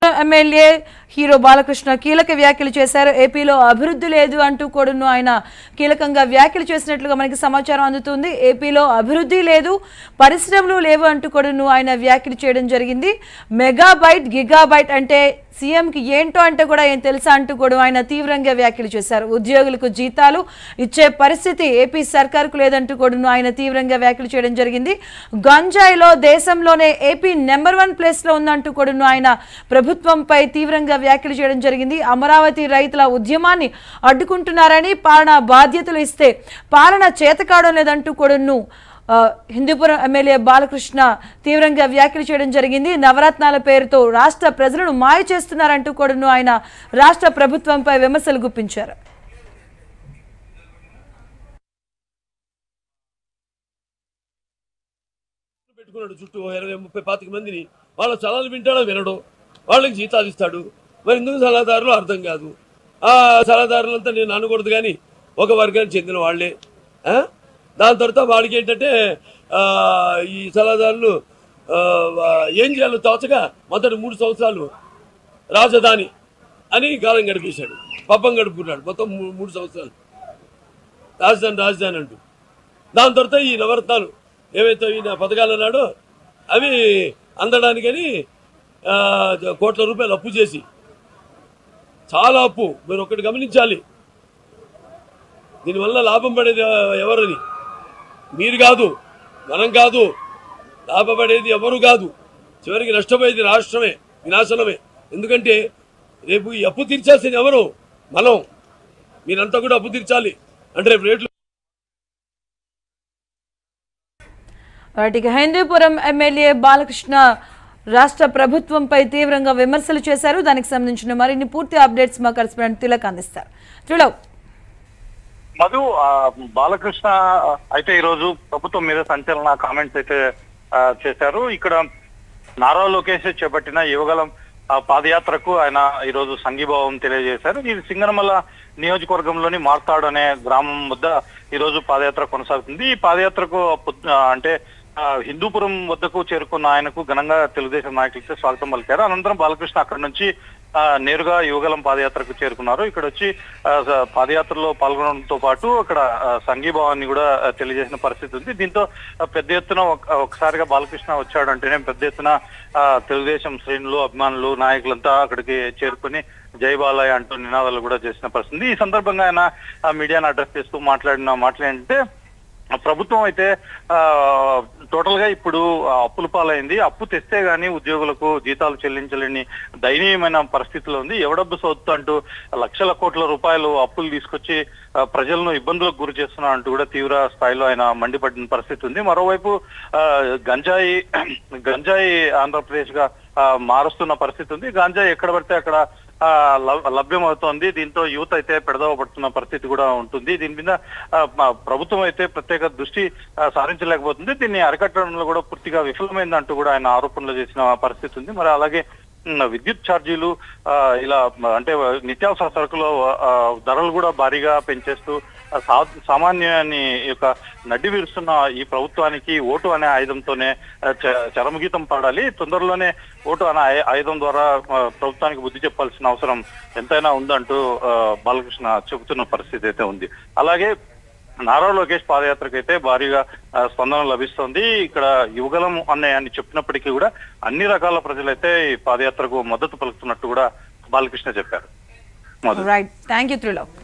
MLA hero Balakrishna కీలక వ్యాఖ్యలు చేశారు ఏపీలో అభివృద్ధి లేదు అంటూ కూడాను ఆయన కీలకంగా వ్యాఖ్యలు చేసినట్లుగా మనకి సమాచారం అందుతుంది ఏపీలో అభివృద్ధి లేదు పరిశ్రమలు లేవు అంటూ కూడాను ఆయన వ్యాఖ్యలు చేయడం జరిగింది మెగాబైట్ గిగాబైట్ అంటే సీఎంకి ఏంటో అంటే కూడా ఏం తెలుసా అంటూ కూడా ఆయన తీవ్రంగా వ్యాఖ్యలు చేశారు ఉద్యోగులకు జీతాలు ఇచ్చే పరిస్థితి ఏపీ సర్కార్కు లేదంటూ కూడా ఆయన తీవ్రంగా వ్యాఖ్యలు చేయడం జరిగింది గంజాయిలో దేశంలోనే ఏపీ నెంబర్ వన్ ప్లేస్లో ఉందంటూ కూడా ఆయన ప్రభుత్వంపై తీవ్రంగా వ్యాఖ్యలు చేయడం జరిగింది అమరావతి రైతుల ఉద్యమాన్ని అడ్డుకుంటున్నారని పాలన బాధ్యతలు ఇస్తే పాలన చేతకావడం లేదంటూ కూడాను ఆ, హిందూపురం ఎమ్మెల్యే బాలకృష్ణ తీవ్రంగా వ్యాఖ్యలు చేయడం జరిగింది నవరత్నాల పేరుతో రాష్ట్ర ప్రజలను మాయ చేస్తున్నారంటూ కూడాను ఆయన రాష్ట్ర ప్రభుత్వంపై విమర్శలు గుప్పించారు పెట్టుకున్నాడు చుట్టూ ఓ ఇరవై ముప్పై పాతిక మందిని వాళ్ళ సలహాలు వింటాడో వినడు వాళ్ళకి జీతాలు ఇస్తాడు మరి ఎందుకు సలహాదారులు అర్థం కాదు ఆ సలహాదారులంతా నేను అనకూడదు కానీ ఒక వర్గానికి చెందిన వాళ్ళే ఆ? దాని తర్వాత వాడికి ఏంటంటే ఆ, ఈ సలహాదారులు ఆ, వా- ఏం చేయాలో తోచగా మొదటి మూడు సంవత్సరాలు రాజధాని అని కాలం గడిపేశాడు పబ్బం గడుపుకున్నాడు మొత్తం మూ- మూడు సంవత్సరాలు రాజధాని రాజధాని అంటూ దాని తర్వాత ఈ నవరత్నాలు ఏవైతే ఈయన పథకాలు అన్నాడో అవి అందడానికని ఆ, కోట్ల రూపాయలు అప్పు చేసి చాలా అప్పు మీరు ఒకటి గమనించాలి దీనివల్ల లాభం పడేది ఎవరని మీరు కాదు మనం కాదు లాభపడేది ఎవరు కాదు చివరికి నష్టపోయేది రాష్ట్రమే వినాశనమే ఎందుకంటే రేపు ఈ అప్పు తీర్చాల్సింది ఎవరు మనం మీరంతా కూడా అప్పు తీర్చాలి అంటే రేపు రేట్లు వాటికి హిందూపురం ఎమ్మెల్యే బాలకృష్ణ రాష్ట్ర ప్రభుత్వంపై తీవ్రంగా విమర్శలు చేశారు దానికి సంబంధించిన మరిన్ని పూర్తి అప్డేట్స్ మా కరెస్పాండెంట్ తిలక్ అందిస్తారు త్రిలోక్ మధు ఆ, బాలకృష్ణ అయితే ఈ రోజు ప్రభుత్వం మీద సంచలన కామెంట్స్ అయితే ఆ, చేశారు ఇక్కడ నారా లోకేష్ చేపట్టిన యువగలం ఆ, పాదయాత్రకు ఆయన ఈ రోజు సంఘీభావం తెలియజేశారు ఇది సింగనమల నియోజకవర్గంలోని మార్తాడు అనే గ్రామం వద్ద ఈ రోజు పాదయాత్ర కొనసాగుతుంది ఈ పాదయాత్రకు పొద్- ఆ, అంటే ఆ, హిందూపురం వద్దకు చేరుకున్న ఆయనకు ఘనంగా తెలుగుదేశం నాయకులతో స్వాగతం పలికారు అనంతరం బాలకృష్ణ అక్కడి నుంచి ఆ, నేరుగా యువగలం పాదయాత్రకు చేరుకున్నారు ఇక్కడ వచ్చి ఆ, స- పాదయాత్రలో పాల్గొనడంతో పాటు అక్కడ ఆ, సంఘీభావాన్ని కూడా ఆ, తెలియజేసిన పరిస్థితి ఉంది దీంతో ఆ, పెద్ద ఎత్తున ఒక- ఒకసారిగా బాలకృష్ణ వచ్చాడంటేనే పెద్ద ఎత్తున ఆ, తెలుగుదేశం శ్రేణులు అభిమానులు నాయకులంతా అక్కడికి చేరుకుని జై బాలయ్య అంటూ నినాదాలు కూడా చేసిన పరిస్థితి ఉంది. ఈ సందర్భంగా ఆయన ఆ, మీడియాను అడ్రస్ చేస్తూ మాట్లాడిన మాటలు ఏంటంటే ఆ ప్రభుత్వం అయితే ఆ టోటల్ గా ఇప్పుడు ఆ, అప్పుల పాలైంది అప్పు తెస్తే గానీ ఉద్యోగులకు జీతాలు చెల్లించలేని దయనీయమైన పరిస్థితిలో ఉంది ఎవడబ్బు సొత్తు అంటూ లక్షల కోట్ల రూపాయలు అప్పులు తీసుకొచ్చి ఆ, ప్రజలను ఇబ్బందులకు గురి చేస్తున్నా అంటూ కూడా తీవ్ర స్థాయిలో ఆయన మండిపడిన పరిస్థితి ఉంది మరోవైపు ఆ, గంజాయి గంజాయి ఆంధ్రప్రదేశ్ గా ఆ, మారుస్తున్న పరిస్థితి ఉంది గంజాయి ఎక్కడ పడితే అక్కడ ఆ, లభ్- లభ్యమవుతోంది దీంతో యూత్ అయితే పెడదవ పడుతున్న పరిస్థితి కూడా ఉంటుంది దీని మీద ఆ, మా ప్రభుత్వం అయితే ప్రత్యేక దృష్టి ఆ, సారించలేకపోతుంది దీన్ని అరికట్టడంలో కూడా పూర్తిగా విఫలమైందంటూ కూడా ఆయన ఆరోపణలు చేసిన పరిస్థితి ఉంది మరి అలాగే ఉమ్, విద్యుత్ ఛార్జీలు ఆ, ఇలా మ- అంటే నిత్యావసర సరుకుల ఆ, ధరలు కూడా భారీగా పెంచేస్తూ ఆ, సా- సామాన్యాన్ని యొక్క నడ్డి విరుస్తున్న ఈ ప్రభుత్వానికి ఓటు అనే ఆయుధంతోనే ఆ, చ- చరమగీతం పాడాలి తొందరలోనే ఓటు అనే ఆయ- ఆయుధం ద్వారా ఆ, ప్రభుత్వానికి బుద్ధి చెప్పాల్సిన అవసరం ఎంతైనా ఉందంటూ ఆ, బాలకృష్ణ చెబుతున్న పరిస్థితి అయితే ఉంది అలాగే నారా లోకేష్ పాదయాత్రకు అయితే భారీగా ఆ, స్పందన లభిస్తోంది ఇక్కడ యువగలం అనే అని చెప్పినప్పటికీ కూడా అన్ని రకాల ప్రజలైతే ఈ పాదయాత్రకు మద్దతు పలుకుతున్నట్టు కూడా బాలకృష్ణ చెప్పారు Madhu right thank you Trilok